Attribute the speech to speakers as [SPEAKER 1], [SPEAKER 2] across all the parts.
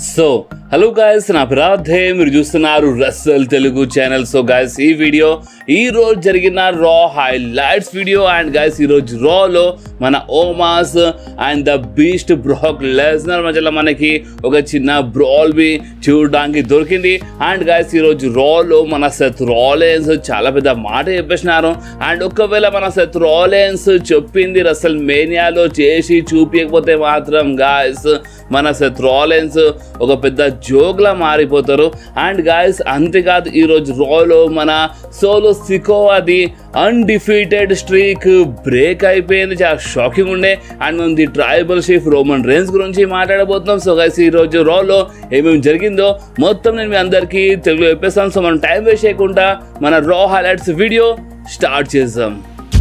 [SPEAKER 1] so hello guys నా అపరాధే మీరు చూస్తున్నారు Russell Telugu channel so guys ఈ వీడియో ఈ రోజు జరిగిన రా హైలైట్స్ వీడియో అండ్ గాయస్ ఈ రోజు రాలో మన Omos and the beast Brock Lesnar మధ్యలో మనకి ఒక చిన్న బ్రాల్ బి చూడడానికి దొరికింది అండ్ గాయస్ ఈ రోజు రాలో మన సెత్ రాలెన్స్ చాలా పెద్ద మాట చెప్పేసినారు అండ్ ఒకవేళ మన సెత్ రాలెన్స్ చెప్పింది రసల్ మేనియాలో చేసి చూపించకపోతే మాత్రం గాయస్ మన సెత్ రాలెన్స్ ఒక పెద్ద జోక్లా మారిపోతారు అండ్ గాయస్ అంతేకాదు ఈరోజు రాలో మన సోలో సికో అది అన్డిఫీటెడ్ స్ట్రీక్ బ్రేక్ అయిపోయింది చాలా షాకింగ్ ఉండే అండ్ మనం the tribal chief Roman Reigns గురించి మాట్లాడబోతున్నాం సో గైస్ ఈరోజు రాలో ఏమేమి జరిగిందో మొత్తం నేను మీ అందరికీ తెలుగులో చెప్పేస్తాను సో మనం టైం వేస్ట్ చేయకుండా మన రా హైలైట్స్ వీడియో స్టార్ట్ చేద్దాం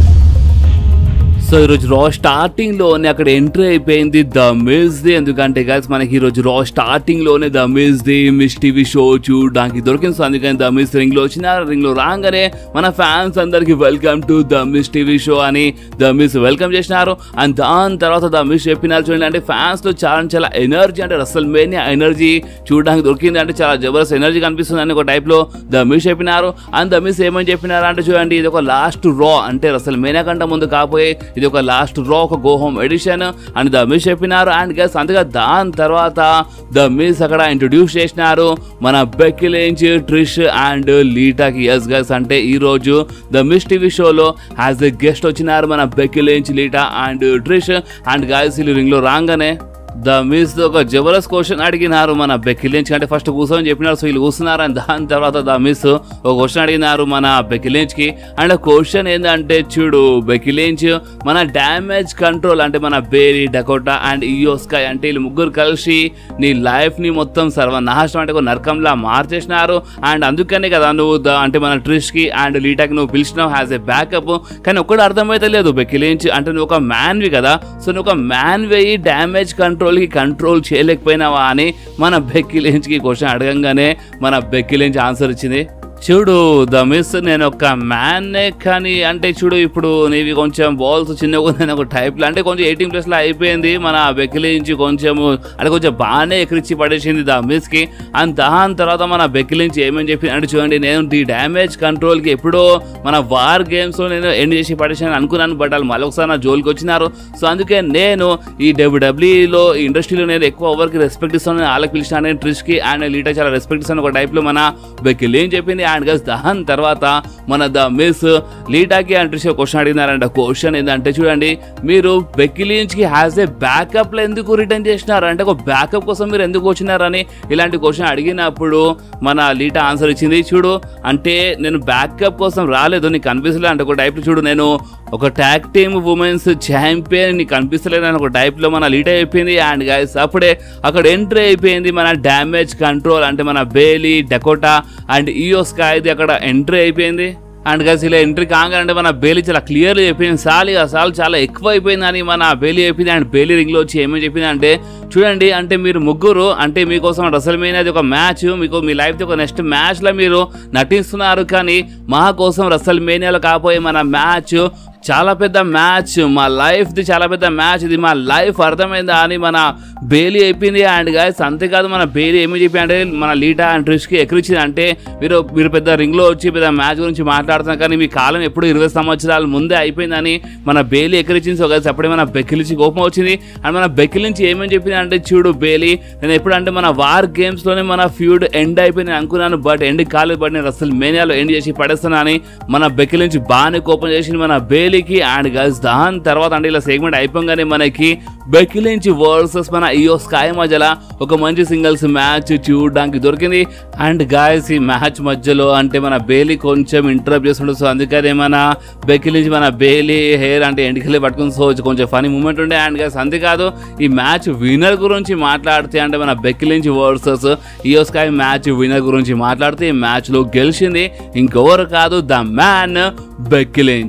[SPEAKER 1] సో ఈరోజు రా స్టార్టింగ్ లోనే అక్కడ ఎంట్రీ అయిపోయింది ద మిస్ ది ఎందుకంటే గైస్ మనకి ఈరోజు రా స్టార్టింగ్ లోనే the Miz the Miz TV show చూడడానికి దొరికింది సో అందుకని ద మిస్ రింగ్ లో వచ్చిన రింగ్ లో రాగానే మన ఫ్యాన్స్ అందరికి welcome to the Miz TV show అని ద మిస్ వెల్కమ్ చేసినారు అండ్ దాని తర్వాత ద మిస్ చెప్పినారు చూడండి అంటే ఫ్యాన్స్ లో చాలా చాలా ఎనర్జీ అంటే అసలు మెయిన్ ఎనర్జీ చూడడానికి దొరికింది అంటే చాలా జబర్దస్త్ ఎనర్జీ కనిపిస్తుంది అని ఒక టైప్ లో ద మిస్ చెప్పినారు అండ్ ద మిస్ ఏమని చెప్పినారు అంటే చూడండి ఇది ఒక లాస్ట్ రా అంటే అసలు మేనా కంటే ముందు కాపోయే ఇది ఒక లాస్ట్ రా ఒక గో హోమ్ ఎడిషన్ అని ద మిస్ చెప్పినారు అండ్ గెస్ అంతగా దాని తర్వాత ద మిస్ అక్కడ ఇంట్రొడ్యూస్ చేసినారు మన బెక్కిలేంచ్ ట్రిష్ అండ్ లీటాకి ఎస్ గెస్ అంటే ఈ రోజు ద మిస్ టీవీ షోలో యాజ్ ఎ గెస్ట్ వచ్చినారు మన Becky Lynch Lita and Trish and guys వీళ్ళు రింగ్ లో రాగానే ద మిస్ ఒక జబరస్ క్వశ్చన్ అడిగినారు మన బెక్కిలించ్ అంటే ఫస్ట్ కూర్చొని చెప్పినారు సో వీళ్ళు కూర్చున్నారు అండ్ దాని తర్వాత ద మిస్ ఒక క్వశ్చన్ అడిగినారు మన బెక్కిలించ్ కి అండ్ క్వశ్చన్ ఏంటంటే చూడు బెక్కిలించ్ మన డ్యామేజ్ కంట్రోల్ అంటే మన బేరీ డకోటా అండ్ ఇయోస్కై అంటే వీళ్ళు ముగ్గురు కలిసి నీ లైఫ్ ని మొత్తం సర్వనాశనం అంటే ఒక నరకంలా మార్చేసినారు అండ్ అందుకనే కదా నువ్వు ద- అంటే మన ట్రిష్ కి అండ్ లీటాకి నువ్వు పిలిచినావు హ్యాస్ ఏ బ్యాకప్ కానీ ఒక్కడు అర్థమైతే లేదు బెక్కిలించ్ అంటే నువ్వు ఒక మ్యాన్వి కదా సో నువ్వు ఒక మ్యాన్ వేయి డ్యామేజ్ కంట్రోల్కి కంట్రోల్ చేయలేకపోయినావా అని మన బెక్కిలించ్కి క్వశ్చన్ అడగంగానే మన బెక్కిలించ్ ఆన్సర్ ఇచ్చింది చూడు ద మిస్ నేను ఒక మ్యాన్నే కానీ అంటే చూడు ఇప్పుడు నీవి కొంచెం బాల్స్ చిన్నగా నేను ఒక టైప్లో అంటే కొంచెం ఎయిటీన్ ప్లస్లో అయిపోయింది మన బెక్కిలించి కొంచెము అంటే కొంచెం బాగానే ఎక్కిరిచ్చి పడేసింది ద మిస్కి అండ్ దాని తర్వాత మన బెక్కిలించి ఏమని చెప్పి అంటే చూడండి నేను ది డ్యామేజ్ కంట్రోల్కి ఎప్పుడో మన వార్ గేమ్స్లో నేను ఎండ్ చేసి పడేసాను అనుకున్నాను బట్ వాళ్ళు మళ్ళీ ఒకసారి నా జోలికి వచ్చినారు సో అందుకే నేను ఈ డబ్ల్యూడబ్ల్యూలో ఈ ఇండస్ట్రీలో నేను ఎక్కువ ఎవరికి రెస్పెక్ట్ ఇస్తాను వాళ్ళకి పిలిచిన నేను ట్రిష్కి అండ్ లీటర్ చాలా రెస్పెక్ట్ ఇస్తాను ఒక టైప్లో మన బెక్కిల్ ఏం చెప్పింది అండ్ గస్ దాని తర్వాత మన ద మిస్ లీటాకి అండ్ ట్రిష్ క్వశ్చన్ అడిగినారంట క్వశ్చన్ ఏంటంటే చూడండి మీరు బెక్కిలించ్కి హ్యాస్ ఏ బ్యాకప్లో ఎందుకు రిటర్న్ చేసినారు అంటే ఒక బ్యాకప్ కోసం మీరు ఎందుకు వచ్చినారని ఇలాంటి క్వశ్చన్ అడిగినప్పుడు మన లీటా ఆన్సర్ ఇచ్చింది చూడు అంటే నేను బ్యాకప్ కోసం రాలేదు నీకు కనిపిస్తలేదు అంటే ఒక టైప్లో చూడు నేను ఒక ట్యాగ్ టీమ్ ఉమెన్స్ ఛాంపియన్ నీకు కనిపిస్తలేదు అని ఒక టైప్లో మన లీటర్ అయిపోయింది అండ్ గైస్ అప్పుడే అక్కడ ఎంట్రీ అయిపోయింది మన డ్యామేజ్ కంట్రోల్ అంటే మన బేలీ డకోటా అండ్ ఈయోస్కాయది అక్కడ ఎంట్రీ అయిపోయింది అండ్ గైస్ ఇలా ఎంట్రీ కాగానంటే మన బేలీ చాలా క్లియర్గా చెప్పింది సాలి అసలు చాలా ఎక్కువ అయిపోయిందని మన బేలీ చెప్పింది అండ్ బేలీ రింగ్లో వచ్చి ఏమేమి చెప్పింది అంటే చూడండి అంటే మీరు ముగ్గురు అంటే మీకోసం రసల్ అది ఒక మ్యాచ్ మీకు మీ లైఫ్ ఒక నెక్స్ట్ మ్యాచ్లో మీరు నటిస్తున్నారు కానీ మా కోసం రసల్ మేనియాలో కాపోయే మన మ్యాచ్ చాలా పెద్ద మ్యాచ్ మా లైఫ్ది చాలా పెద్ద మ్యాచ్ ఇది మా లైఫ్ అర్థమైందా అని మన బేలీ అయిపోయింది అండ్ గాయస్ అంతేకాదు మన బేలీ ఏమి చెప్పి అంటే మన లీటా అండ్ ట్రిష్కి ఎక్కడిచ్చింది అంటే మీరు మీరు పెద్ద రింగ్లో వచ్చి పెద్ద మ్యాచ్ గురించి మాట్లాడుతున్నారు కానీ మీ కాలం ఎప్పుడు ఇరవై సంవత్సరాల ముందే అయిపోయిందని మన బేలీ ఎక్కడిచ్చింది సో గైస్ అప్పుడే మన బెక్కిలించి కోపం వచ్చింది అండ్ మన బెక్కిలించి ఏమని చెప్పింది అంటే చూడు బేలీ నేను ఎప్పుడు అంటే మన వార్ గేమ్స్లోనే మన ఫ్యూడ్ ఎండ్ అయిపోయింది అనుకున్నాను బట్ ఎండ్ కాలేదు బట్ నేను అసలు మేనియాలో ఎండ్ చేసి పడేస్తాను అని మన బెక్కిలించి బాగానే కోపం చేసింది మన బేలీకి అండ్ గైస్ దాని తర్వాత అంటే ఇలా సెగ్మెంట్ అయిపోగానే మనకి బెక్కిలించి వర్సెస్ మన ఇయో స్కాయ్ మధ్యలో ఒక మంచి సింగిల్స్ మ్యాచ్ చూడడానికి దొరికింది అండ్ గాయస్ ఈ మ్యాచ్ మధ్యలో అంటే మన బేలీ కొంచెం ఇంటరప్ట్ చేస్తుండే సో అందుకనే మన బెక్కిలించి మన బేలీ హెయిర్ అంటే ఎంటికలే పట్టుకుని సో కొంచెం ఫనీ మూమెంట్ ఉండే అండ్ గాయస్ అంతేకాదు ఈ మ్యాచ్ విన్నర్ గురించి మాట్లాడితే అంటే మన బెక్కిలించి versus Iyo Sky match winner గురించి మాట్లాడితే ఈ మ్యాచ్లో గెలిచింది ఇంకెవరు కాదు the man Becky Lynch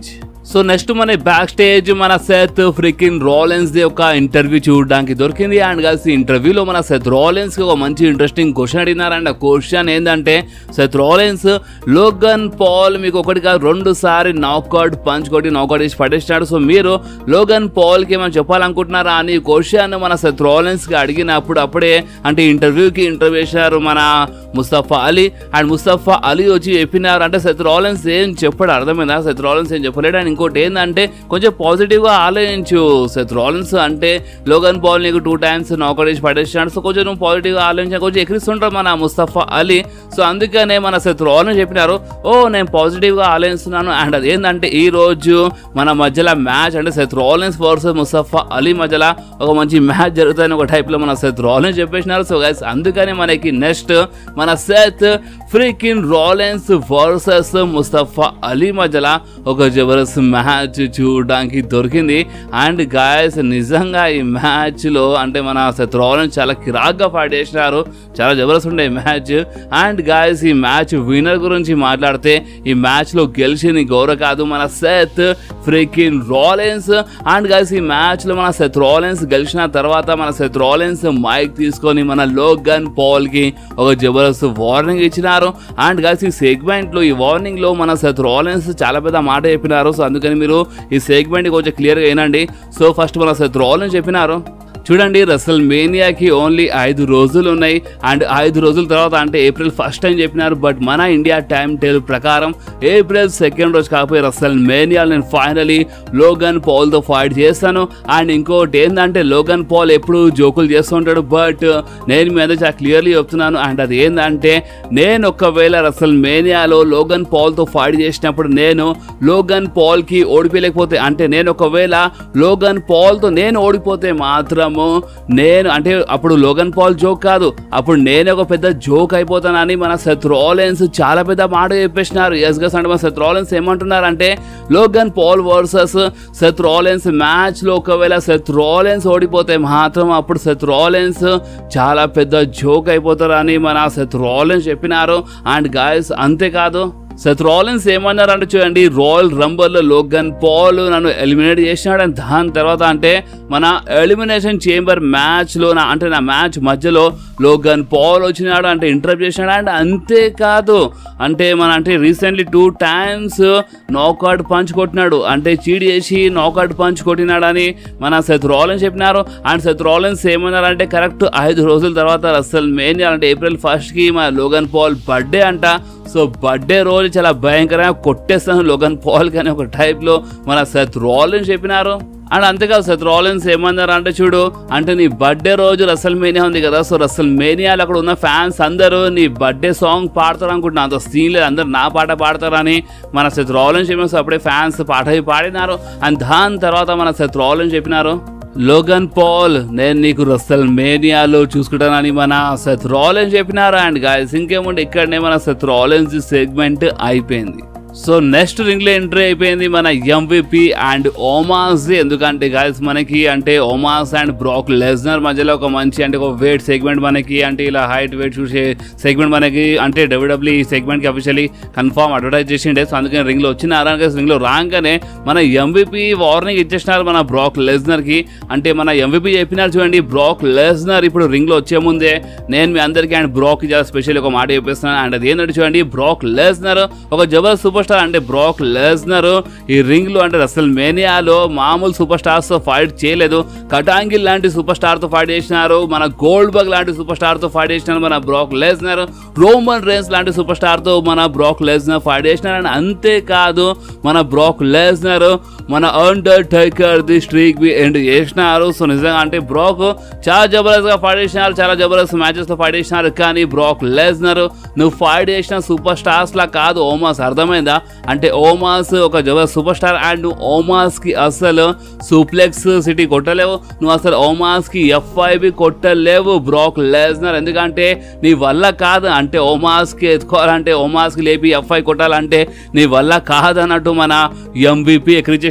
[SPEAKER 1] so next మన బ్యాక్ స్టేజ్ మన సెత్ ఫ్రికిన్ రాలెన్స్ ది ఒక ఇంటర్వ్యూ చూడడానికి దొరికింది అండ్ కలిసి ఇంటర్వ్యూలో మన సెత్ రాలెన్స్ కి ఒక మంచి ఇంట్రెస్టింగ్ క్వశ్చన్ అడిగినారు అండ్ ఆ క్వశ్చన్ ఏంటంటే సెత్ రాలెన్స్ లోగన్ పాల్ మీకు ఒకటి కాదు రెండు సారి నాకౌట్ పంచ్ కొట్టి నాకౌట్ చేసి పడేసినాడు సో మీరు లోగన్ పాల్ కి ఏమైనా చెప్పాలనుకుంటున్నారా అని క్వశ్చన్ మన సెత్ రాలెన్స్ కి అడిగినప్పుడు అప్పుడే అంటే ఇంటర్వ్యూకి ఇంటర్వ్యూ చేశారు మన Mustafa Ali and Mustafa Ali వచ్చి చెప్పినారు అంటే సెత్ రాలెన్స్ ఏం చెప్పాడు అర్థమైందా సెత్ రాలెన్స్ ఏం చెప్పలేడు అండ్ ఇంకోటి ఏంటంటే కొంచెం పాజిటివ్గా ఆలోచించు సెత్ రాలెన్స్ అంటే లోగన్ పాల్ నీకు టూ టైమ్స్ నాకౌట్ చేసి పడేసినాడు సో కొంచెం నువ్వు పాజిటివ్గా ఆలోచించా కొంచెం ఎక్కిరిస్తుంటారు మన ముస్తఫా అలీ సో అందుకనే మన సెత్ రాలెన్స్ చెప్పినారు ఓ నేను పాజిటివ్గా ఆలోచిస్తున్నాను అండ్ అది ఏంటంటే ఈ రోజు మన మధ్యలో మ్యాచ్ అంటే Seth Rollins versus Mustafa Ali మధ్యలో ఒక మంచి మ్యాచ్ జరుగుతుందని ఒక టైప్లో మన సెత్ రాలెన్స్ చెప్పేసినారు సో గైస్ అందుకని మనకి నెక్స్ట్ మన Seth freaking Rollins versus Mustafa Ali మధ్యలో ఒక జబర్దస్త్ మ్యాచ్ చూడడానికి దొరికింది అండ్ గాయస్ నిజంగా ఈ మ్యాచ్లో అంటే మన సెత్ రాలెన్స్ చాలా కిరాక్గా ఫైట్ చేసినారు చాలా జబర్దస్త్ ఉండే ఈ మ్యాచ్ అండ్ గాయస్ ఈ మ్యాచ్ విన్నర్ గురించి మాట్లాడితే ఈ మ్యాచ్లో గెలిచింది గౌరవ కాదు మన Seth freaking Rollins and guys ఈ మ్యాచ్లో మన సెత్ రాలెన్స్ గెలిచిన తర్వాత మన సెత్ రాలెన్స్ మైక్ తీసుకొని మన లోగన్ పాల్ కి ఒక జబర్దస్త్ వార్నింగ్ ఇచ్చినారు అండ్ గాయస్ ఈ సెగ్మెంట్ లో ఈ వార్నింగ్ లో మన సెత్ రాలెన్స్ చాలా పెద్ద మాట చెప్పినారు సో అందుకని మీరు ఈ సెగ్మెంట్ కొంచెం క్లియర్ గా వినండి సో ఫస్ట్ మన సెత్ రాలెన్స్ చెప్పినారు చూడండి రసల్ మేనియాకి ఓన్లీ ఐదు రోజులు ఉన్నాయి అండ్ ఐదు రోజుల తర్వాత అంటే ఏప్రిల్ ఫస్ట్ అని చెప్పినారు బట్ మన ఇండియా టైం టేబుల్ ప్రకారం ఏప్రిల్ సెకండ్ రోజు కాకపోయి రసల్ మేనియా నేను ఫైనలీ లోగన్ పాల్తో ఫైట్ చేస్తాను అండ్ ఇంకోటి ఏంటంటే లోగన్ పాల్ ఎప్పుడు జోకులు చేస్తూ ఉంటాడు బట్ నేను మీ అందరూ చాలా క్లియర్లీ చెప్తున్నాను అండ్ అది ఏంటంటే నేను ఒకవేళ రసల్ మేనియాలో లోగన్ పాల్తో ఫైట్ చేసినప్పుడు నేను లోగన్ పాల్కి ఓడిపోలేకపోతే అంటే నేను ఒకవేళ లోగన్ పాల్తో నేను ఓడిపోతే మాత్రము నేను అంటే అప్పుడు లోగన్ పాల్ జోక్ కాదు అప్పుడు నేను ఒక పెద్ద జోక్ అయిపోతానని మన సెత్ రాలెన్స్ చాలా పెద్ద మాట చెప్పేసినారు ఎస్ గస్ అంటే మన సెత్ రాలెన్స్ ఏమంటున్నారంటే Logan Paul versus Seth Rollins మ్యాచ్లో ఒకవేళ సెత్ రాలెన్స్ ఓడిపోతే మాత్రం అప్పుడు సెత్ రాలెన్స్ చాలా పెద్ద జోక్ అయిపోతారని మన సెత్ రాలెన్స్ చెప్పినారు అండ్ గాయస్ అంతేకాదు సెత్ రాలెన్స్ ఏమన్నారు అంటే చూడండి రాయల్ రంబర్లో లోగన్ పాల్ నన్ను ఎలిమినేట్ చేసినాడు అండ్ దాని తర్వాత అంటే మన ఎలిమినేషన్ చేంబర్ మ్యాచ్లో నా అంటే నా మ్యాచ్ మధ్యలో లోగన్ పాల్ వచ్చినాడు అంటే ఇంటరప్ట్ చేసినాడు అండ్ అంతేకాదు అంటే మన అంటే recently two times knockout punch కొట్టినాడు అంటే చీడ్ చేసి నాకౌట్ పంచ్ కొట్టినాడని మన సెత్ రాలెన్స్ చెప్పినారు అండ్ సెత్ రాలెన్స్ ఏమన్నారంటే కరెక్ట్ ఐదు రోజుల తర్వాత అసలు మెయిన్ అంటే ఏప్రిల్ ఫస్ట్కి మన లోగన్ పాల్ బర్త్డే అంట సో బర్త్డే రోజు చాలా భయంకరంగా కొట్టేస్తాను లోగన్ పాల్ కానీ ఒక టైప్లో మన సెత్ రాలెన్స్ చెప్పినారు అండ్ అంతేకాదు సెత్ రాలెన్స్ ఏమన్నారు అంటే చూడు అంటే నీ బర్త్డే రోజు రసల్ మేనియా ఉంది కదా సో రసల్ మేనియాలో అక్కడ ఉన్న ఫ్యాన్స్ అందరూ నీ బర్త్డే సాంగ్ పాడతారు అనుకుంటున్నా అంత సీన్ లేదు అందరు నా పాట పాడతారని మన సెత్ రాలెన్స్ చెప్పిన సో అప్పుడే ఫ్యాన్స్ పాట అవి పాడినారు అండ్ దాని తర్వాత మన సెత్ రాలెన్స్ చెప్పినారు లోగన్ పాల్ నేను నీకు రసల్ మేనియాలో చూసుకుంటానని మన సెత్ రాలెన్స్ చెప్పినారు అండ్ గాయస్ ఇంకేముంటే ఇక్కడనే మన సెత్ రాలెన్స్ సెగ్మెంట్ అయిపోయింది సో నెక్స్ట్ రింగ్ లో ఎంట్రీ అయిపోయింది మన ఎంవిపి అండ్ ఓమాస్ ఎందుకంటే గాయస్ మనకి అంటే ఓమాస్ అండ్ బ్రాక్ లెజ్నర్ మధ్యలో ఒక మంచి అంటే ఒక వెయిట్ సెగ్మెంట్ మనకి అంటే ఇలా హైట్ వెయిట్ చూసే సెగ్మెంట్ మనకి అంటే డబ్ల్యూడబ్ల్యూ ఈ సెగ్మెంట్ కి అఫీషియలీ కన్ఫర్మ్ అడ్వర్టైజ్ చేసిండే సో అందుకని రింగ్ లో వచ్చినారు రింగ్ లో రాగానే మన ఎంవిపి వార్నింగ్ ఇచ్చేసినారు మన బ్రాక్ లెజ్నర్ కి అంటే మన ఎంవిపి చెప్పినారు చూడండి బ్రాక్ లెజ్నర్ ఇప్పుడు రింగ్ లో వచ్చే ముందే నేను మీ అందరికీ అండ్ బ్రాక్ చాలా స్పెషల్ ఒక మాట చెప్పేస్తున్నాను అండ్ అది ఏంటంటే చూడండి బ్రాక్ లెజ్నర్ ఒక జబర్దస్త్ సూపర్ స్టార్ అంటే బ్రాక్ లెజ్నర్ ఈ రింగ్ లో అంటే అసలు మేనియాలో మామూలు సూపర్ స్టార్స్ తో ఫైట్ చేయలేదు కటాంగిల్ లాంటి సూపర్ స్టార్ తో ఫైట్ చేసినారు మన గోల్డ్ బగ్ లాంటి సూపర్ స్టార్ తో ఫైట్ చేసినారు మన బ్రాక్ లెజ్నర్ రోమన్ రేన్స్ లాంటి సూపర్ స్టార్ తో మన బ్రాక్ లెజ్నర్ ఫైట్ చేసినారు అండ్ అంతేకాదు మన బ్రాక్ లెజ్నర్ మన అండర్ టైకర్ ది స్ట్రీక్ బి ఎండ్ చేసినారు సో నిజంగా అంటే బ్రాక్ చాలా జబర్దస్త్ గా ఫైట్ చేసినారు చాలా జబర్దస్త్ మ్యాచెస్ లో ఫైట్ చేసినారు కానీ బ్రాక్ లెజ్నర్ నువ్వు ఫైట్ చేసిన సూపర్ స్టార్స్ లా కాదు ఓమాస్ అర్థమైందా అంటే ఓమాస్ ఒక జబర్దస్త్ సూపర్ స్టార్ అండ్ నువ్వు ఓమాస్ కి అసలు సూప్లెక్స్ సిటీ కొట్టలేవు నువ్వు అసలు ఓమాస్ కి ఎఫ్ఐబి కొట్టలేవు బ్రాక్ లెజ్నర్ ఎందుకంటే నీ వల్ల కాదు అంటే ఓమాస్ కి ఎత్తుకోవాలంటే ఓమాస్ కి లేపి ఎఫ్ఐ కొట్టాలంటే నీ వల్ల కాదన్నట్టు మన ఎంవిపి ఎక్కిరిచేసిన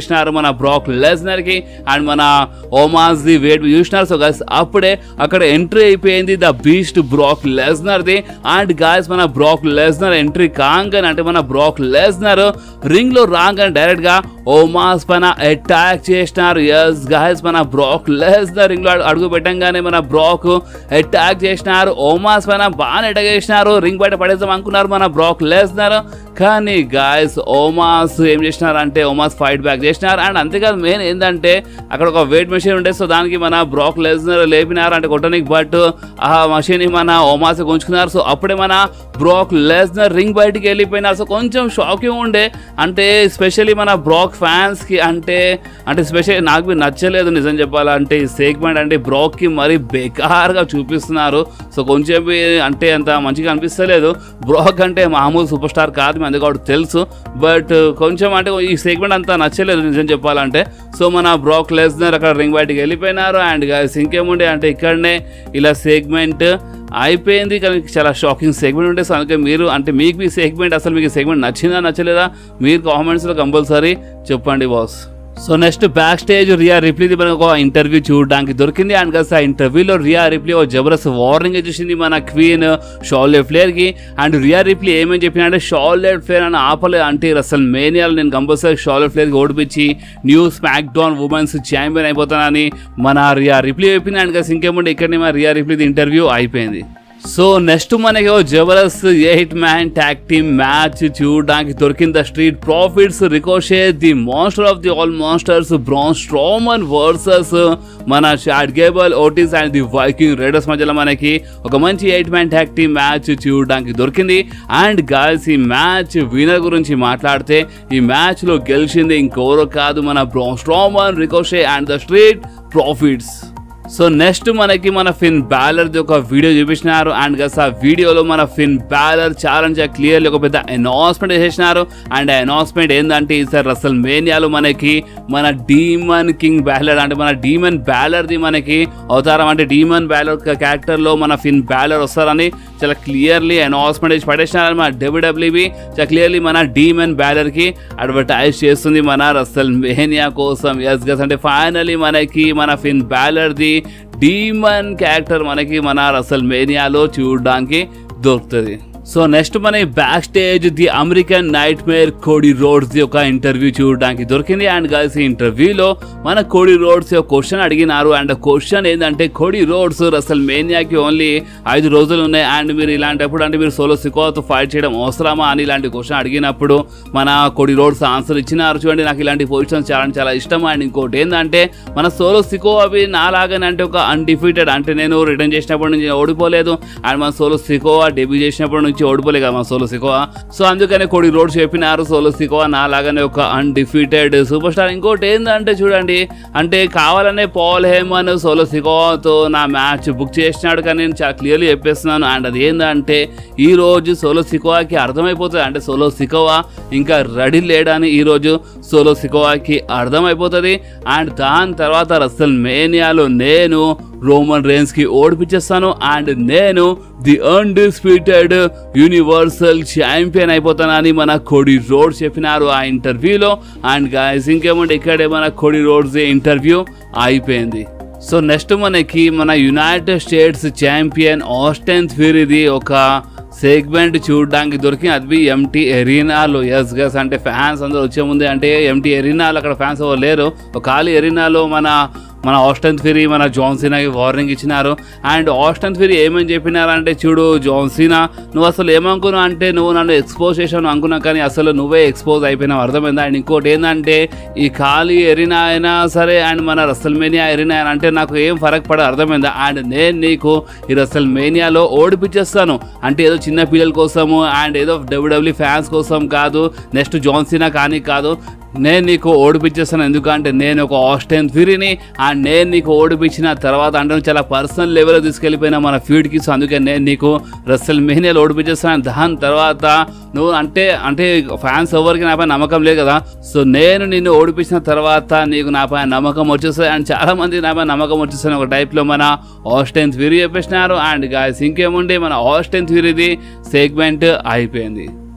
[SPEAKER 1] చేసినారు మన బ్రాక్ లెస్నర్ కి అండ్ మన ఓమాస్ ది వెయిట్ చూసినారు సో గైస్ అప్పుడే అక్కడ ఎంట్రీ అయిపోయింది the beast Brock Lesnar the and guys మన బ్రాక్ లెస్నర్ ఎంట్రీ కాంగన్ అంటే మన బ్రాక్ లెస్నర్ రింగ్ లో రాగానే డైరెక్ట్ గా ఓమాస్ పైన అటాక్ చేసినారు ఎస్ గాయస్ మన బ్రాక్ లెస్నర్ రింగ్ లో అడుగు పెట్టంగానే మన బ్రాక్ అటాక్ చేసినారు ఓమాస్ పైన బాగా అటాక్ చేసినారు రింగ్ బయట పడేద్దాం అనుకున్నారు మన బ్రాక్ లెస్నర్ కానీ గాయస్ ఓమాస్ ఏం చేసినారు అంటే ఓమాస్ ఫైట్ బ్యాక్ చేసినారు అండ్ అంతేకాదు మెయిన్ ఏంటంటే అక్కడ ఒక వెయిట్ మెషిన్ ఉంటే సో దానికి మన బ్రాక్ లెస్నర్ లేపినారు అంటే కొట్టడానికి బట్ ఆ మషిన్ మన ఓమాస్ ఉంచుకున్నారు సో అప్పుడే మన బ్రాక్ లెస్నర్ రింగ్ బయటికి వెళ్ళిపోయినారు సో కొంచెం షాకింగ్ ఉండే అంటే స్పెషల్లీ మన బ్రాక్ ఫ్యాన్స్ కి అంటే అంటే స్పెషల్ నాకు బి నచ్చలేదు నిజం చెప్పాలంటే ఈ సెగ్మెంట్ అంటే బ్రాక్ కి మరీ బేకార్గా చూపిస్తున్నారు సో కొంచెం బి అంటే అంత మంచిగా అనిపిస్తలేదు బ్రాక్ అంటే మామూలు సూపర్ స్టార్ కాదు మీ అందుకు తెలుసు బట్ కొంచెం అంటే ఈ సెగ్మెంట్ అంతా నచ్చలేదు నిజం చెప్పాలంటే సో మన బ్రాక్ లెస్నర్ అక్కడ రింగ్ బయటికి వెళ్ళిపోయినారు అండ్ guys ఇంకేముండే అంటే ఇక్కడనే ఇలా సెగ్మెంట్ అయిపోయింది కానీ చాలా షాకింగ్ సెగ్మెంట్ ఉంటే సో అందుకే మీరు అంటే మీకు ఈ సెగ్మెంట్ అసలు మీకు ఈ సెగ్మెంట్ నచ్చిందా నచ్చలేదా మీరు కామెంట్స్లో కంపల్సరీ చెప్పండి boss so next back stage Rhea రిప్లీది మనకు ఒక ఇంటర్వ్యూ చూడడానికి దొరికింది అండ్ కాస్త ఆ ఇంటర్వ్యూలో రియా రిప్లీ ఒక జబర్దస్త్ వార్నింగ్ ఇచ్చేసింది మన క్వీన్ షాల్లే ఫ్లేర్ కి అండ్ రియా రిప్లీ ఏమని చెప్పినా అంటే షాల్లే ఫ్లేర్ అని ఆపలేదు అంటే అసలు మేనియాలు నేను కంపల్సరీ షాల్లే ఫ్లేర్ కి ఓడిపించి new SmackDown women's champion అయిపోతానని మన రియా రిప్లీ చెప్పింది అండ్ కాస్త ఇంకేముంటే ఇక్కడనే మన రియా రిప్లీది ఇంటర్వ్యూ అయిపోయింది సో నెక్స్ట్ మనకి ఓ జబర్దస్త్ eight man tag team match చూడడానికి దొరికింది the Street Profits Ricochet the monster of the all monsters Braun Strowman versus మన Shad Gable Otis and the Viking Raiders మధ్యలో మనకి ఒక మంచి eight man tag team match చూడడానికి దొరికింది అండ్ గాయస్ ఈ మ్యాచ్ వినర్ గురించి మాట్లాడితే ఈ మ్యాచ్ లో గెలిచింది ఇంకెవరో కాదు మన Braun Strowman Ricochet and the Street Profits so next మనకి మన ఫిన్ బ్యాలర్ ఒక వీడియో చూపించినారు అండ్ గస్ ఆ వీడియోలో మన ఫిన్ బ్యాలర్ ఛాలెంజ్ క్లియర్లీ ఒక పెద్ద అనౌన్స్మెంట్ చేసినారు అండ్ ఆ అనౌన్స్మెంట్ ఏంటంటే ఈసారి అసలు మేనియాలో మనకి మన డీమన్ కింగ్ బ్యాలర్ అంటే మన డీమన్ బ్యాలర్ది మనకి అవతారం అంటే డీమన్ బ్యాలర్ క్యారెక్టర్ లో మన ఫిన్ బ్యాలర్ వస్తారని చాలా క్లియర్లీ అనౌన్స్మెంట్ చేసి పడేసినారు మన డబ్ల్యూడబ్ల్యూబీ చాలా క్లియర్లీ మన డీమన్ బ్యాలర్ కి అడ్వర్టైజ్ చేస్తుంది మన రసల్ మేనియా కోసం ఎస్ గస్ అంటే ఫైనలీ మనకి మన ఫిన్ బ్యాలర్ది డీమన్ క్యారెక్టర్ మనకి మన రసల్ మేనియాలో చూడడానికి దొరుకుతుంది సో నెక్స్ట్ మన back stage the American nightmare Cody Rhodes ది ఒక ఇంటర్వ్యూ చూడడానికి దొరికింది అండ్ గైస్ ఈ ఇంటర్వ్యూలో మన కోడి రోడ్స్ ఒక క్వశ్చన్ అడిగినారు అండ్ క్వశ్చన్ ఏంటంటే కోడి రోడ్స్ అసలు మేనియాకి ఓన్లీ ఐదు రోజులు ఉన్నాయి అండ్ మీరు ఇలాంటప్పుడు అంటే మీరు సోలో సికోతో ఫైట్ చేయడం అవసరమా అని ఇలాంటి క్వశ్చన్ అడిగినప్పుడు మన కోడి రోడ్స్ ఆన్సర్ ఇచ్చినారు చూడండి నాకు ఇలాంటి పొజిషన్స్ చాలా చాలా ఇష్టం అండ్ ఇంకోటి ఏంటంటే మన సోలో సికో అవి నాలాగానే అంటే ఒక అన్డిఫీటెడ్ అంటే నేను రిటర్న్ చేసినప్పటి నుంచి ఓడిపోలేదు అండ్ మన సోలో సికోవా డెబ్యూ చేసినప్పటి నుంచి ఓడిపోలేదు కదా మన సోలో సికోవా సో అందుకనే కోడి రోడ్స్ చెప్పినారు సోలో సికోవా నాలాగానే ఒక అన్డిఫీటెడ్ సూపర్ స్టార్ ఇంకోటి ఏంటంటే చూడండి అంటే కావాలనే పాల్ హేమన్ సోలో సికోవాతో నా మ్యాచ్ బుక్ చేసినాడు కానీ నేను చాలా క్లియర్లీ చెప్పేస్తున్నాను అండ్ అది ఏంటంటే ఈ రోజు సోలో సికోవాకి అర్థమైపోతుంది అంటే సోలో సికోవా ఇంకా రెడీ లేడని ఈ రోజు సోలో సికోవాకి అర్థమైపోతుంది అండ్ దాని తర్వాత రసల్ మేనియాలో నేను రోమన్ రేన్స్ కి ఓడిపించేస్తాను అండ్ నేను ది అన్డిస్ప్యూటెడ్ యూనివర్సల్ ఛాంపియన్ అయిపోతానని మన కోడి రోడ్ చెప్పినారు ఆ ఇంటర్వ్యూలో అండ్ గాయస్ ఇంకేమంటే ఇక్కడే మన కోడి రోడ్స్ ఇంటర్వ్యూ అయిపోయింది సో నెక్స్ట్ మనకి మన యునైటెడ్ స్టేట్స్ ఛాంపియన్ ఆస్టెన్ థ్యూరీది ఒక సెగ్మెంట్ చూడడానికి దొరికింది అది ఎంటీ ఎరీనాలో ఎస్ గస్ అంటే ఫ్యాన్స్ అందరూ వచ్చే ముందే అంటే ఎంటీ ఎరీనాలో అక్కడ ఫ్యాన్స్ ఎవరు లేరు ఒక ఖాళీ ఎరీనాలో మన మన ఆస్టన్ ఫిరీ మన జాన్సీనాకి వార్నింగ్ ఇచ్చినారు అండ్ ఆస్టన్ ఫిరీ ఏమని చెప్పినారంటే చూడు జాన్సీనా నువ్వు అసలు ఏమనుకున్నావు అంటే నువ్వు నన్ను ఎక్స్పోజ్ చేసావు అనుకున్నావు కానీ అసలు నువ్వే ఎక్స్పోజ్ అయిపోయినావు అర్థమైందా అండ్ ఇంకోటి ఏంటంటే ఈ ఖాళీ ఎరినా అయినా సరే అండ్ మన రసల్ మేనియా ఎరినా అయినా అంటే నాకు ఏం ఫరక్ పడదు అర్థమైందా అండ్ నేను నీకు ఈ రసల్ మేనియాలో ఓడిపించేస్తాను అంటే ఏదో చిన్న పిల్లల కోసము అండ్ ఏదో డబ్ల్యూడబ్ల్యూ ఫ్యాన్స్ కోసం కాదు నెక్స్ట్ జాన్సీనా కానీ కాదు నేను నీకు ఓడిపించేస్తాను ఎందుకంటే నేను ఒక ఆస్టైన్ ఫిరీని అండ్ నేను నీకు ఓడిపించిన తర్వాత అంటే నువ్వు చాలా పర్సనల్ లెవెల్లో తీసుకెళ్ళిపోయిన మన ఫీడ్కి సో అందుకే నేను నీకు రస్సెల్ మెహనియాలు ఓడిపించేస్తాను దాని తర్వాత నువ్వు అంటే అంటే ఫ్యాన్స్ ఎవరికి నాపై నమ్మకం లేదు కదా సో నేను నిన్ను ఓడిపించిన తర్వాత నీకు నాపై నమ్మకం వచ్చేస్తుంది అండ్ చాలా మంది నాపై నమ్మకం వచ్చేస్తుంది ఒక టైప్లో మన ఆస్టైన్ థ్యూరీ చెప్పేసినారు అండ్ గాయస్ ఇంకేముండే మన ఆస్టైన్ థ్యూరీది సెగ్మెంట్ అయిపోయింది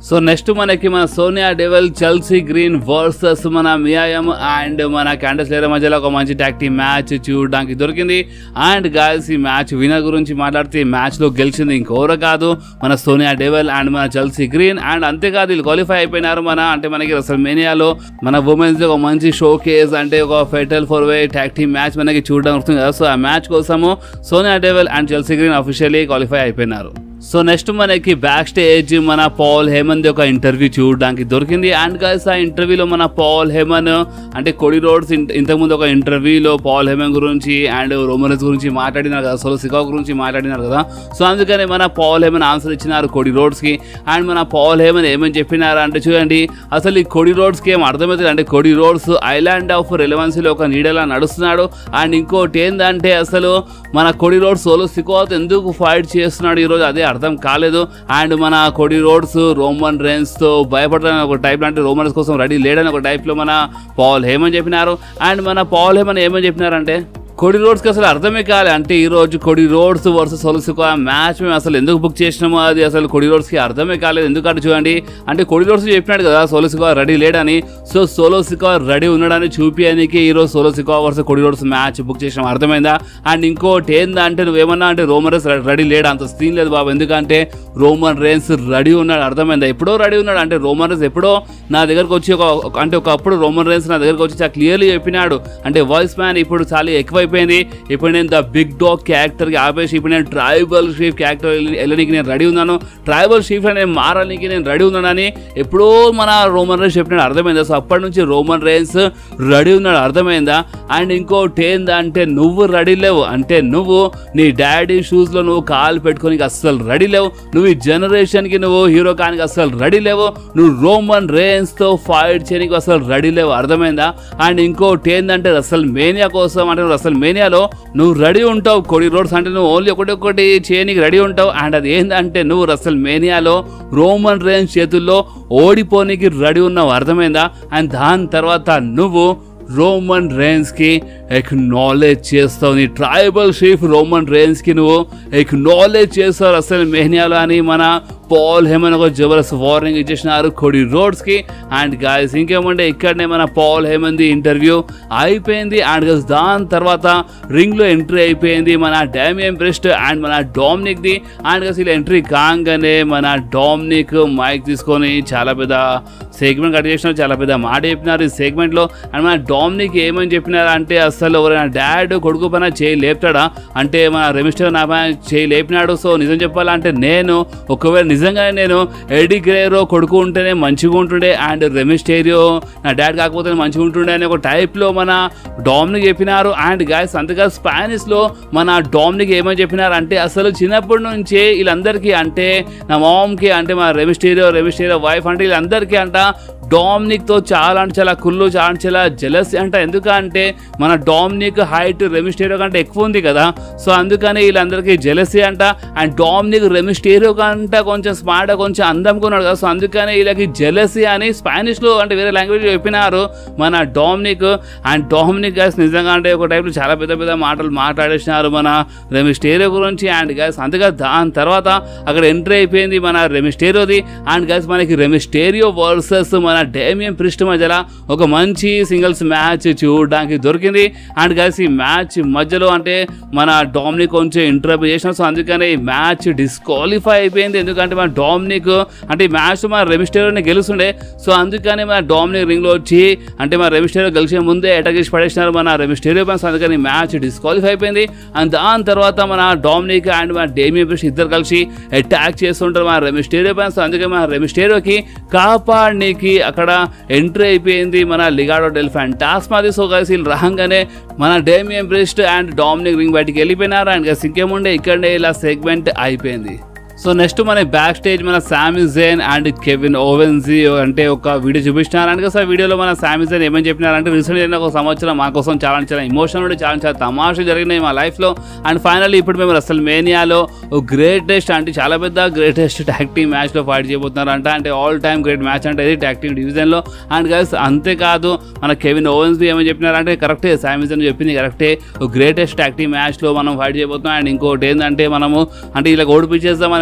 [SPEAKER 1] సో నెక్స్ట్ మనకి మన Sonya Deville Chelsea Green versus మన మియాయం అండ్ మన క్యాండస్ లేయర్ మధ్యలో ఒక మంచి టాక్ టీమ్ మ్యాచ్ చూడడానికి దొరికింది అండ్ గాయస్ ఈ మ్యాచ్ వినర్ గురించి మాట్లాడితే ఈ మ్యాచ్ లో గెలిచింది ఇంకెవరో కాదు మన సోనియా డెవల్ అండ్ మన చెల్సీ గ్రీన్ అండ్ అంతేకాదు వీళ్ళు క్వాలిఫై అయిపోయినారు మన అంటే మనకి అసలు మేనియాలో మన ఉమెన్స్ ఒక మంచి షో కేస్ అంటే ఒక fatal four way tag team match మనకి చూడడం వస్తుంది కదా సో ఆ మ్యాచ్ కోసము Sonya Deville and Chelsea Green officially qualify అయిపోయినారు సో నెక్స్ట్ మనకి బ్యాక్ స్టేజ్ మన పాల్ హేమన్ ఒక ఇంటర్వ్యూ చూడడానికి దొరికింది అండ్ గైస్ ఆ ఇంటర్వ్యూలో మన పాల్ హేమన్ అంటే కొడి రోడ్స్ ఇంతకుముందు ఒక ఇంటర్వ్యూలో పాల్ హేమన్ గురించి అండ్ రోమరస్ గురించి మాట్లాడినారు కదా సోలో సికా గురించి మాట్లాడినారు కదా సో అందుకని మన పాల్ హేమన్ ఆన్సర్ ఇచ్చినారు కొడి రోడ్స్కి అండ్ మన పాల్ హేమన్ ఏమని చెప్పినారు అంటే చూడండి అసలు ఈ కొడి రోడ్స్కి ఏం అర్థమవుతుంది అంటే కొడి రోడ్స్ ఐలాండ్ ఆఫ్ రెలవెన్సీలో ఒక నీడలా నడుస్తున్నాడు అండ్ ఇంకోటి ఏంటంటే అసలు మన కొడి రోడ్స్ సోలో సికోత్ ఎందుకు ఫైట్ చేస్తున్నాడు ఈరోజు అదే అర్థం కాలేదు అండ్ మన కొడి రోడ్స్ రోమన్ రేన్స్ తో భయపడడానికి ఒక టైప్ అంటే రోమన్స్ కోసం రెడీ లేడని ఒక టైప్ లో మన పాల్ హేమన్ చెప్పినారు అండ్ మన పాల్ హేమన్ ఏమని చెప్పినారంటే కొడి రోడ్స్కి అసలు అర్థమే కాలే అంటే ఈ రోజు కొడి రోడ్స్ వర్సెస్ సొలసుకు ఆ మ్యాచ్ మేము అసలు ఎందుకు బుక్ చేసినామో అది అసలు కొడి రోడ్స్కి అర్థమే కాలేదు ఎందుకంటే చూడండి అంటే కొడి రోడ్స్ చెప్పినాడు కదా సోలోసికో రెడీ లేడని సో సోలోసికో రెడీ ఉన్నాడని చూపించడానికి ఈ రోజు Solo Sikoa versus Cody Rhodes match book చేసినాం అర్థమైందా అండ్ ఇంకోటి ఏందంటే నువ్వేమన్నా అంటే రోమన్ రేస్ రెడీ లేడు అంత సీన్ లేదు బాబు ఎందుకంటే రోమన్ రేన్స్ రెడీ ఉన్నాడు అర్థమైందా ఎప్పుడో రెడీ ఉన్నాడు అంటే రోమన్ రేన్స్ ఎప్పుడో నా దగ్గరకు వచ్చి ఒక ఒక- అంటే ఒకప్పుడు రోమన్ రేన్స్ నా దగ్గరకు వచ్చి చాలా క్లియర్లీ చెప్పినాడు అంటే వాయిస్ మ్యాన్ ఇప్పుడు చాలా ఎక్కువైపోయింది ఇప్పుడు నేను ద బిగ్ డాగ్ క్యారెక్టర్కి ఆపేసి ఇప్పుడు నేను ట్రైబల్ షీఫ్ క్యారెక్టర్ వెళ్ళడానికి నేను రెడీ ఉన్నాను ట్రైబల్ షీఫ్ నేను మారడానికి నేను రెడీ ఉన్నానని ఎప్పుడో మన రోమన్ రేన్స్ చెప్పినాడు అర్థమైందా సో అప్పటి నుంచి రోమన్ రేన్స్ రెడీ ఉన్నాడు అర్థమైందా అండ్ ఇంకోటి ఏందంటే నువ్వు రెడీ లేవు అంటే నువ్వు నీ డాడీ షూస్లో నువ్వు కాలు పెట్టుకోనికి అస్సలు రెడీ లేవు నువ్వు ఈ జనరేషన్కి నువ్వు హీరో కానికి అస్సలు రెడీ లేవు నువ్వు రోమన్ రేన్స్తో ఫైట్ చేయడానికి అసలు రెడీ లేవు అర్థమైందా అండ్ ఇంకోటి ఏంటంటే రసల్ మేనియా కోసం అంటే రసల్ మేనియాలో నువ్వు రెడీ ఉంటావు కొడి రోడ్స్ అంటే నువ్వు ఓన్లీ ఒకటి ఒకటి చేయడానికి రెడీ ఉంటావు అండ్ అది ఏంటంటే నువ్వు రసల్ మేనియాలో రోమన్ రేన్స్ చేతుల్లో ఓడిపోనికి రెడీ ఉన్నావు అర్థమైందా అండ్ దాని తర్వాత నువ్వు రోమన్ రేన్స్కి ఎక్నాలెడ్జ్ చేస్తావు నీ ట్రైబల్ షీఫ్ రోమన్ రేన్స్కి నువ్వు ఎక్నాలెడ్జ్ చేస్తావు అసలు మెహ్నియాలో అని మన పాల్ హేమన్ ఒక జబర్దస్త్ వార్నింగ్ ఇచ్చేసినారు కొడి రోడ్స్కి అండ్ గాయస్ ఇంకేమంటే ఇక్కడనే మన పాల్ హేమంది ఇంటర్వ్యూ అయిపోయింది అండ్ guys దాని తర్వాత రింగ్లో ఎంట్రీ అయిపోయింది మన డామియన్ బ్రెస్ట్ అండ్ మన డామినిక్ది అండ్ గస్ ఇలా ఎంట్రీ కాగానే మన డామినిక్ మైక్ తీసుకొని చాలా పెద్ద సెగ్మెంట్ కట్ చేసినారు చాలా పెద్ద మాట చెప్పినారు ఈ సెగ్మెంట్లో అండ్ మన డామినిక్ ఏమని చెప్పినారు అంటే అసలు ఎవరైనా డాడ్ కొడుకు పైన చేయి లేపుతాడా అంటే మన రెమిస్టర్ నా పైన చేయి లేపినాడు సో నిజం చెప్పాలంటే నేను ఒకవేళ నిజంగానే నేను ఎడి గ్రేరో కొడుకు ఉంటేనే మంచిగా ఉంటుండే అండ్ రెమిస్టేరియో నా డాడ్ కాకపోతే మంచిగా ఉంటుండే అని ఒక టైప్లో మన డామినిక్ చెప్పినారు అండ్ గాయస్ అంతగా స్పానిష్లో మన డామినిక్ ఏమని చెప్పినారు అంటే అసలు చిన్నప్పటి నుంచే వీళ్ళందరికీ అంటే నా మామ్కి అంటే మా రెమిస్టేరియో రెమిస్టేరియో వైఫ్ అంటే వీళ్ళందరికీ అంట డామినిక్తో చాలా అంటే చాలా కుళ్ళు చాలా అంటే చాలా జెలస్ అంట ఎందుకంటే మన డామినిక్ హైట్ రెమిస్టేరియో కంటే ఎక్కువ ఉంది కదా సో అందుకని వీళ్ళందరికీ జెలసీ అంట అండ్ డామినిక్ రెమిస్టేరియో కంటే కొంచెం స్మార్ట్ కొంచెం అందంగా ఉన్నాడు కదా సో అందుకని వీళ్ళకి జెలసీ అని స్పానిష్లో అంటే వేరే లాంగ్వేజ్ చెప్పినారు మన డామినిక్ అండ్ డామినిక్ గైస్ నిజంగా అంటే ఒక టైప్లో చాలా పెద్ద పెద్ద మాటలు మాట్లాడేసినారు మన రెమిస్టేరియో గురించి అండ్ గైస్ అంతగా దాని తర్వాత అక్కడ ఎంట్రీ అయిపోయింది మన రెమిస్టేరియోది అండ్ గైస్ మనకి రెమిస్టేరియో వర్సెస్ మన డేమియన్ ప్రిస్ట్ మధ్యలో ఒక మంచి సింగిల్స్ మ్యాచ్ చూడడానికి దొరికింది అండ్ గైస్ ఈ మ్యాచ్ మధ్యలో అంటే మన డామినిక్ కొంచెం ఇంటర్వ్యూ చేసిన సో అందుకని ఈ మ్యాచ్ డిస్క్వాలిఫై అయిపోయింది ఎందుకంటే మన డామినిక్ అంటే ఈ మ్యాచ్ మన రెమిస్టేరియోని గెలుస్తుండే సో అందుకని మన డామినిక్ రింగ్లో వచ్చి అంటే మన రెమిస్టేరియో గెలిచే ముందే అటాక్ చేసి పడేసినారు మన రెమిస్టేరియో పైన అందుకని మ్యాచ్ డిస్క్వాలిఫై అయిపోయింది అండ్ దాని తర్వాత మన డామినిక్ అండ్ మన డేమియన్ బ్రిష్ ఇద్దరు కలిసి అటాక్ చేస్తుంటారు మన రెమిస్టేరియో పైన సో అందుకే మన రెమిస్టేరియోకి కాపాడనీకి అక్కడ ఎంట్రీ అయిపోయింది మన లిగాడో డెల్ ఫ్యాంటాస్మాది సో కలిసి వీళ్ళు రాగానే మన Damian Priest and Dominik ring బయటికి వెళ్ళిపోయినారు అండ్ ఇంకేముండే ఇక్కడనే ఇలా సెగ్మెంట్ అయిపోయింది సో నెక్స్ట్ మన బ్యాక్ స్టేజ్ మన సామి జైన్ అండ్ కెవిన్ ఓవెన్జీ అంటే ఒక వీడియో చూపిస్తున్నారు అండ్ ఆ వీడియోలో మన సామి జైన్ ఏమని చెప్పినారంటే రీసెంట్ అయిన ఒక సంవత్సరం మా కోసం చాలా చాలా ఇమోషనల్ ఉండి చాలా చాలా తమాషా జరిగినాయి మా లైఫ్లో అండ్ ఫైనల్లీ ఇప్పుడు మేము అసలు మేనియాలో గ్రేటెస్ట్ అంటే చాలా పెద్ద గ్రేటెస్ట్ ట్యాక్ టీమ్ మ్యాచ్లో ఫైట్ చేయబోతున్నారు అంట అంటే ఆల్ టైమ్ గ్రేట్ మ్యాచ్ అంటే ఇది ట్యాక్ టీమ్ డివిజన్లో అండ్ గైస్ అంతేకాదు మన కెవిన్ ఓవెన్స్ ఏమని చెప్పినారంటే కరెక్టే సామిజన్ చెప్పింది కరెక్టే గ్రేటెస్ట్ ట్యాక్ టీమ్ మ్యాచ్లో మనం ఫైట్ చేయబోతున్నాం అండ్ ఇంకోటి ఏంటంటే మనము అంటే ఇలా ఓడిపించేద్దామని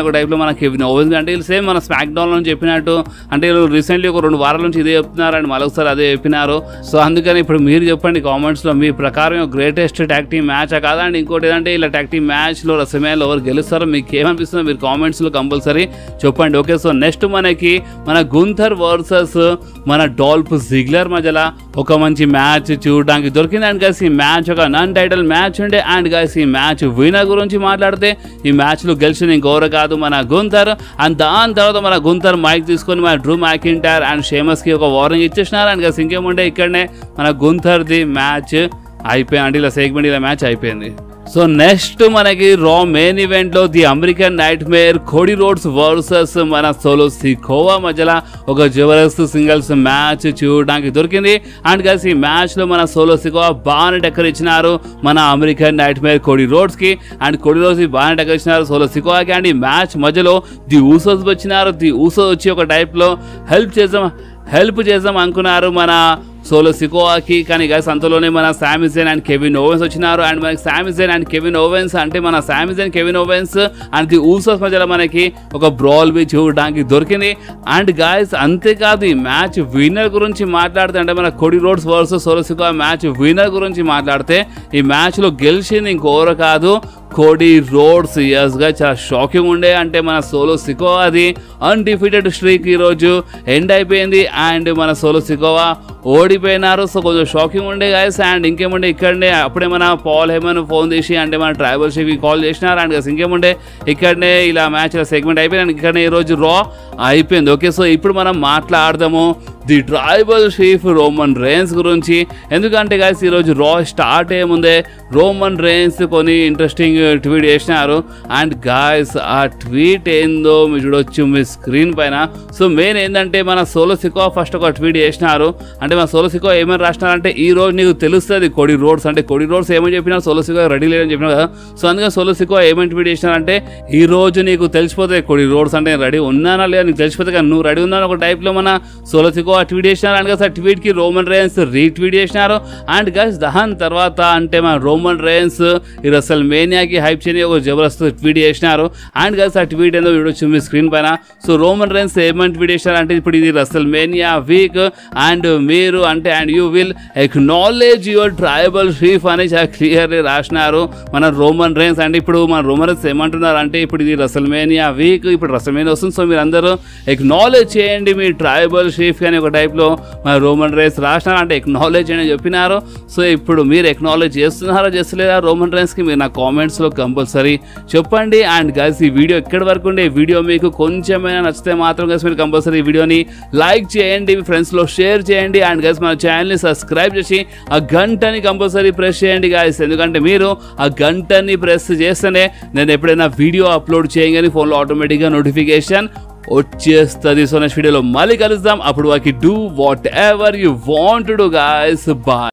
[SPEAKER 1] ఒక టైప్లో మన కెవిన్ ఓవెన్స్ అంటే వీళ్ళు సేమ్ మన స్మాక్ డౌన్ నుంచి చెప్పినట్టు అంటే వీళ్ళు రీసెంట్లీ ఒక రెండు వారాల నుంచి ఇదే చెప్తున్నారు అండ్ మరొకసారి అదే చెప్పినారు సో అందుకని ఇప్పుడు మీరు చెప్పండి కామెంట్స్లో మీ ప్రకారం గ్రేటెస్ట్ ట్యాక్ టీమ్ మ్యాచ్ కాదా అండ్ ఇంకోటి ఏంటంటే ఇలా ట్యాక్ టీమ్ మ్యాచ్లో రసమేలో ఎవరు గెలుస్తారో మీకు ఏమనిపిస్తుందో మీరు కామెంట్స్లో కంపల్సరీ చెప్పండి ఓకే సో నెక్స్ట్ మనకి మన గుంథర్ వర్సెస్ మన డాల్ఫ్ జిగ్లర్ మధ్యలో ఒక మంచి మ్యాచ్ చూడడానికి దొరికింది అండ్ గైస్ ఈ మ్యాచ్ ఒక నన్ టైటిల్ మ్యాచ్ ఉండే అండ్ గైస్ ఈ మ్యాచ్ వినర్ గురించి మాట్లాడితే ఈ మ్యాచ్లో గెలిచింది ఇంకెవరు కాదు మన గుంథర్ అండ్ దాని తర్వాత మన గుంథర్ మైక్ తీసుకొని మన డ్రూ మ్యాకింటార్ అండ్ షేమస్కి ఒక వార్నింగ్ ఇచ్చేసినారు అండ్ గైస్ ఇంకేముండే ఇక్కడనే మన గుంథర్ది మ్యాచ్ అయిపోయింది అంటే ఇలా సెగ్మెంట్ ఇలా మ్యాచ్ అయిపోయింది సో నెక్స్ట్ మనకి రా మెయిన్ ఈవెంట్ లో the American nightmare Cody Rhodes versus మన సోలో సికోవా మధ్యలో ఒక జబర్దస్త్ సింగిల్స్ మ్యాచ్ చూడడానికి దొరికింది అండ్ కలిసి ఈ మ్యాచ్ లో మన సోలో సికోవా బాగానే టక్కర్ ఇచ్చినారు మన American nightmare Cody Rhodes కి అండ్ కోడి రోడ్స్ కి బాగానే టక్కర్ ఇచ్చినారు సోలో సికోవాకి అండ్ ఈ మ్యాచ్ మధ్యలో ది ఊసోస్ వచ్చినారు ది ఊసో వచ్చి ఒక టైప్ లో హెల్ప్ చేద్దాం హెల్ప్ చేద్దాం అనుకున్నారు మన సోలో సికోవాకి కానీ గైస్ అంతలోనే మన శామిజన్ అండ్ కెవిన్ ఓవెన్స్ వచ్చినారు అండ్ మనకి శామిజన్ అండ్ కెవిన్ ఓవెన్స్ అంటే మన Sami Zayn Kevin Owens and the Usos మధ్యలో మనకి ఒక బ్రాల్ బి చూడడానికి దొరికింది అండ్ గాయస్ అంతేకాదు ఈ మ్యాచ్ విన్నర్ గురించి మాట్లాడితే అంటే మన Cody Rhodes versus Solo Sikoa match winner గురించి మాట్లాడితే ఈ మ్యాచ్లో గెలిచింది ఇంకోరు కాదు కోడి రోడ్స్ గా చాలా షాకింగ్ ఉండే అంటే మన సోలో సికోవా అది అన్డిఫీటెడ్ స్ట్రీక్ ఈరోజు ఎండ్ అయిపోయింది అండ్ మన సోలో సికోవా ఓడిపోయినారు సో కొంచెం షాకింగ్ ఉండే గాయస్ అండ్ ఇంకేముండే ఇక్కడనే అప్పుడే మన పాల్ హెమన్ ఫోన్ చేసి అంటే మన ట్రైబల్ షిప్కి కాల్ చేసినారు అండ్ guys ఇంకేముండే ఇక్కడనే ఇలా మ్యాచ్ సెగ్మెంట్ అయిపోయింది అండ్ ఇక్కడనే ఈరోజు రా అయిపోయింది ఓకే సో ఇప్పుడు మనం మాట్లాడదాము the tribal chief Roman Reigns గురించి ఎందుకంటే గాయస్ ఈరోజు రా స్టార్ట్ అయ్యే ముందే రోమన్ రేన్స్ కొన్ని ఇంట్రెస్టింగ్ ట్వీట్ చేసినారు అండ్ గాయస్ ఆ ట్వీట్ ఏందో మీరు చూడొచ్చు మీ స్క్రీన్ పైన సో మెయిన్ ఏంటంటే మన సోలో సికో ఫస్ట్ ఒక ట్వీట్ చేసినారు అంటే మన సోలో సికో ఏమని రాసినారంటే ఈ రోజు నీకు తెలుస్తుంది కొడి రోడ్స్ అంటే కొడి రోడ్స్ ఏమని చెప్పినారు సోలో సికో రెడీ లేదని చెప్పినా కదా సో అందుకని సోలో సికో ఏమని ట్వీట్ చేసినారంటే ఈ రోజు నీకు తెలిసిపోతాయి కొడి రోడ్స్ అంటే రెడీ ఉన్నానా లేదా నీకు తెలిసిపోతే కానీ నువ్వు రెడీ ఉన్నాను ఒక టైప్లో మన సోలో సికో ఆ ట్వీట్ చేసినారు అండ్ గస్ ఆ ట్వీట్కి రోమన్ రేన్స్ రీట్వీట్ చేసినారు అండ్ గస్ దాని తర్వాత అంటే మన రోమన్ రేన్స్ ఈ రసల్ మేనియాకి హైప్ చేయని ఒక జబర్దస్త్ ట్వీట్ చేసినారు అండ్ గస్ ఆ ట్వీట్ ఏందో చూడొచ్చు మీ స్క్రీన్ పైన సో రోమన్ రేన్స్ ఏమని ట్వీట్ చేసినారు అంటే ఇప్పుడు ఇది రసల్ మేనియా వీక్ అండ్ మీరు అంటే and you will acknowledge your tribal chief అని చాలా క్లియర్లీ రాసినారు మన రోమన్ రేన్స్ అంటే ఇప్పుడు మన రోమన్ రేన్స్ ఏమంటున్నారు అంటే ఇప్పుడు ఇది రసల్ మేనియా వీక్ ఇప్పుడు రసల్ మేనియా వస్తుంది సో మీరు అందరూ ఎక్నాలెడ్జ్ చేయండి మీ ట్రైబల్ షీఫ్ అని ఒక టైప్లో మన రోమన్ రేన్స్ రాసినారు అంటే ఎక్నాలెడ్జ్ అని చెప్పినారు సో ఇప్పుడు మీరు ఎక్నాలెడ్జ్ చేస్తున్నారా చేస్తలేదా రోమన్ రేన్స్కి మీరు నా కామెంట్స్లో కంపల్సరీ చెప్పండి అండ్ గైస్ ఈ వీడియో ఎక్కడి వరకు ఉండే ఈ వీడియో మీకు కొంచెమైనా నచ్చితే మాత్రం గైస్ మీరు కంపల్సరీ ఈ వీడియోని లైక్ చేయండి మీ ఫ్రెండ్స్లో షేర్ చేయండి అండ్ గైస్ మన ఛానల్ని సబ్స్క్రైబ్ చేసి ఆ గంటని కంపల్సరీ ప్రెస్ చేయండి గాయస్ ఎందుకంటే మీరు ఆ గంటని ప్రెస్ చేస్తేనే నేను ఎప్పుడైనా వీడియో అప్లోడ్ చేయగానే ఫోన్లో ఆటోమేటిక్గా నోటిఫికేషన్ వచ్చేస్తుంది సో నెక్స్ట్ వీడియోలో మళ్ళీ కలుద్దాం అప్పుడు వాకి do whatever you want to guys bye